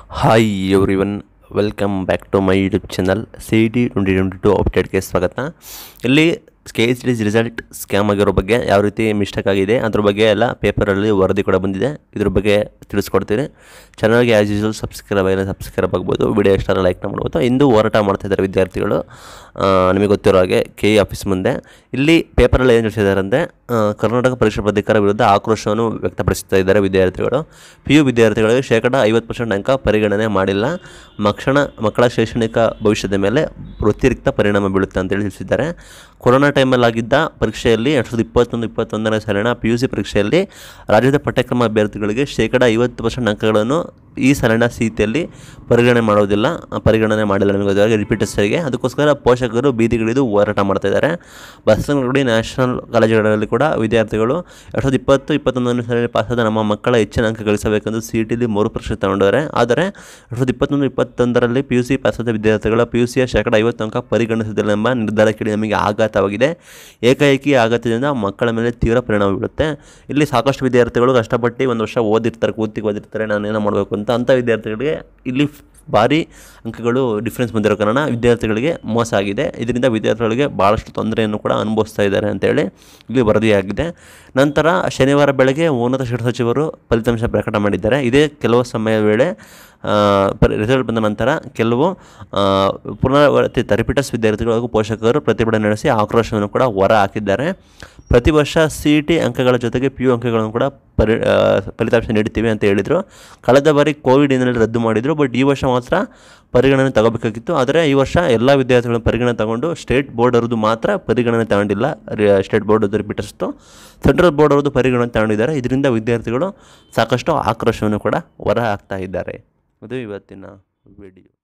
hi everyone welcome back to my YouTube channel C T twenty twenty two ಅಪ್ಡೇಟ್ಗೆ ಸ್ವಾಗತ ಇಲ್ಲಿ K H D result scam ಆಗಿರೋ ಬಗ್ಗೆ ಯಾವ ರೀತಿ ಮಿಸ್ಟೇಕ್ ಆಗಿದೆ ಅದ್ರ ಬಗ್ಗೆ ಎಲ್ಲ ಪೇಪರಲ್ಲಿ ವರದಿ ಕೂಡ ಬಂದಿದೆ ಇದ್ರ ಬಗ್ಗೆ ತಿಳಿಸ್ಕೊಡ್ತೀನಿ ಚಾನಲ್ಗೆ ಆ್ಯಸ್ ಯೂಸ್ವಲ್ ಸಬ್ಸ್ಕ್ರೈಬ್ ಆಗಿಲ್ಲ ಸಬ್ಸ್ಕ್ರೈಬ್ ಆಗ್ಬೋದು ವಿಡಿಯೋ ಇಷ್ಟ ಲೈಕ್ ಮಾಡ್ಬೋದು ಇಂದು ಹೋರಾಟ ಮಾಡ್ತಾ ಇದ್ದಾರೆ ವಿದ್ಯಾರ್ಥಿಗಳು ಆ, ನಿಮಗೆ ಗೊತ್ತಿರೋ ಹಾಗೆ ಕೆ ಇ ಆಫೀಸ್ ಮುಂದೆ ಇಲ್ಲಿ ಪೇಪರಲ್ಲಿ ಏನು ತಿಳಿಸಿದ್ದಾರೆ ಅಂದರೆ ಕರ್ನಾಟಕ ಪರೀಕ್ಷಾ ಪ್ರಾಧಿಕಾರ ವಿರುದ್ಧ ಆಕ್ರೋಶವನ್ನು ವ್ಯಕ್ತಪಡಿಸ್ತಾ ಇದ್ದಾರೆ ವಿದ್ಯಾರ್ಥಿಗಳು ಪಿ ಯು ವಿದ್ಯಾರ್ಥಿಗಳಿಗೆ ಶೇಕಡ ಐವತ್ತು ಪರ್ಸೆಂಟ್ ಅಂಕ ಪರಿಗಣನೆ ಮಾಡಿಲ್ಲ ಮಕ್ಷಣ ಮಕ್ಕಳ ಶೈಕ್ಷಣಿಕ ಭವಿಷ್ಯದ ಮೇಲೆ ವ್ಯತಿರಿಕ್ತ ಪರಿಣಾಮ ಬೀಳುತ್ತೆ ಅಂತೇಳಿ ತಿಳಿಸಿದ್ದಾರೆ ಕೊರೋನಾ ಟೈಮಲ್ಲಿ ಆಗಿದ್ದ ಪರೀಕ್ಷೆಯಲ್ಲಿ ಎರಡು ಸಾವಿರದ ಇಪ್ಪತ್ತೊಂದು ಇಪ್ಪತ್ತೊಂದನೇ ಸಾಲಿನ ಪಿ ಯು ಸಿ ಪರೀಕ್ಷೆಯಲ್ಲಿ ರಾಜ್ಯದ ಪಠ್ಯಕ್ರಮ ಅಭ್ಯರ್ಥಿಗಳಿಗೆ ಶೇಕಡ ಐವತ್ತು ಪರ್ಸೆಂಟ್ ಅಂಕಗಳನ್ನು ಈ ಸಾಲಿನ ಸ್ಥಿತಿಯಲ್ಲಿ ಪರಿಗಣನೆ ಮಾಡೋದಿಲ್ಲ ಆ, ಪರಿಗಣನೆ ಮಾಡಿಲ್ಲ ನಿಮಗೆ ಗೊತ್ತಾಗ ರಿಪೀಟರ್ಸ್ಗೆ ಅದಕ್ಕೋಸ್ಕರ ಪೋಷಕರು ಬೀದಿಗಿಳಿದು ಹೋರಾಟ ಮಾಡ್ತಾ ಇದ್ದಾರೆ ಬಸವನಗುಡಿ ನ್ಯಾಷನಲ್ ಕಾಲೇಜುಗಳಲ್ಲಿ ಕೂಡ ವಿದ್ಯಾರ್ಥಿಗಳು ಎರಡು ಸಾವಿರದ ಇಪ್ಪತ್ತು ಇಪ್ಪತ್ತೊಂದನೇ ಸಾಲಿನಲ್ಲಿ ಪಾಸಾದ ನಮ್ಮ ಮಕ್ಕಳ ಹೆಚ್ಚಿನ ಅಂಕ ಗಳಿಸಬೇಕೆಂದು ಸಿ ಇ ಟಿಲಿ ಮರು ಪರೀಕ್ಷೆ ತಗೊಂಡವ್ರೆ ಆದರೆ ಎರಡು ಸಾವಿರದ ಇಪ್ಪತ್ತೊಂದು ಇಪ್ಪತ್ತೊಂದರಲ್ಲಿ ಪಿ ಯು ಸಿ ಪಾಸಾದ ವಿದ್ಯಾರ್ಥಿಗಳ ಪಿ ಯು ಸಿಯ ಶೇಕಡ ಐವತ್ತು ಅಂಕ ಪರಿಗಣಿಸುವುದಿಲ್ಲ ಎಂಬ ನಿರ್ಧಾರ ಕೇಳಿ ನಮಗೆ ಆಘಾತವಾಗಿದೆ ಏಕಾಏಕಿ ಆಘಾತದಿಂದ ಮಕ್ಕಳ ಮೇಲೆ ತೀವ್ರ ಪರಿಣಾಮ ಬೀಳುತ್ತೆ ಇಲ್ಲಿ ಸಾಕಷ್ಟು ವಿದ್ಯಾರ್ಥಿಗಳು ಕಷ್ಟಪಟ್ಟು ಒಂದು ವರ್ಷ ಓದಿರ್ತಾರೆ ಕೂತಿಗೆ ಓದಿರ್ತಾರೆ ನಾನು ಏನೋ ಮಾಡಬೇಕು ಅಂತ ಅಂಥ ವಿದ್ಯಾರ್ಥಿಗಳಿಗೆ ಇಲ್ಲಿ ಭಾರಿ ಅಂಕಗಳು ಡಿಫ್ರೆನ್ಸ್ ಬಂದಿರೋ ಕಾರಣ ವಿದ್ಯಾರ್ಥಿಗಳಿಗೆ ಮೋಸ ಆಗಿದೆ ಇದರಿಂದ ವಿದ್ಯಾರ್ಥಿಗಳಿಗೆ ಭಾಳಷ್ಟು ತೊಂದರೆಯನ್ನು ಕೂಡ ಅನುಭವಿಸ್ತಾ ಇದ್ದಾರೆ ಅಂತೇಳಿ ಇಲ್ಲಿ ವರದಿಯಾಗಿದೆ ನಂತರ ಶನಿವಾರ ಬೆಳಗ್ಗೆ ಉನ್ನತ ಶಿಕ್ಷಣ ಸಚಿವರು ಫಲಿತಾಂಶ ಪ್ರಕಟ ಮಾಡಿದ್ದಾರೆ ಇದೇ ಕೆಲವು ಸಮಯ ವೇಳೆ ರಿಸಲ್ಟ್ ಬಂದ ನಂತರ ಕೆಲವು ಆ, ಪುನರಾವರ್ತಿತ ರಿಪೀಟರ್ಸ್ ವಿದ್ಯಾರ್ಥಿಗಳು ಹಾಗೂ ಪೋಷಕರು ಪ್ರತಿಭಟನೆ ನಡೆಸಿ ಆಕ್ರೋಶವನ್ನು ಕೂಡ ಹೊರ ಹಾಕಿದ್ದಾರೆ ಪ್ರತಿ ವರ್ಷ ಸಿ ಇ ಟಿ ಅಂಕಗಳ ಜೊತೆಗೆ ಪಿ ಯು ಅಂಕಗಳನ್ನು ಕೂಡ ಪರಿ ಆ, ಫಲಿತಾಂಶ ನೀಡ್ತೀವಿ ಅಂತ ಹೇಳಿದರು ಕಳೆದ ಬಾರಿ ಕೋವಿಡಿನಲ್ಲಿ ರದ್ದು ಮಾಡಿದರು ಬಟ್ ಈ ವರ್ಷ ಮಾತ್ರ ಪರಿಗಣನೆ ತಗೋಬೇಕಾಗಿತ್ತು ಆದರೆ ಈ ವರ್ಷ ಎಲ್ಲ ವಿದ್ಯಾರ್ಥಿಗಳನ್ನು ಪರಿಗಣನೆ ತಗೊಂಡು ಸ್ಟೇಟ್ ಬೋರ್ಡ್ ಅವ್ರದ್ದು ಮಾತ್ರ ಪರಿಗಣನೆ ತಗೊಂಡಿಲ್ಲ ರಿ- ಸ್ಟೇಟ್ ಬೋರ್ಡ್ ರಿಪೀಟರ್ಸ್ತು ಸೆಂಟ್ರಲ್ ಬೋರ್ಡ್ ಅವ್ರದ್ದು ಪರಿಗಣನೆ ತಗೊಂಡಿದ್ದಾರೆ ಇದರಿಂದ ವಿದ್ಯಾರ್ಥಿಗಳು ಸಾಕಷ್ಟು ಆಕ್ರೋಶವನ್ನು ಕೂಡ ಹೊರ ಹಾಕ್ತಾ ಇದ್ದಾರೆ ಅದು ಇವತ್ತಿನ ವಿಡಿಯೋ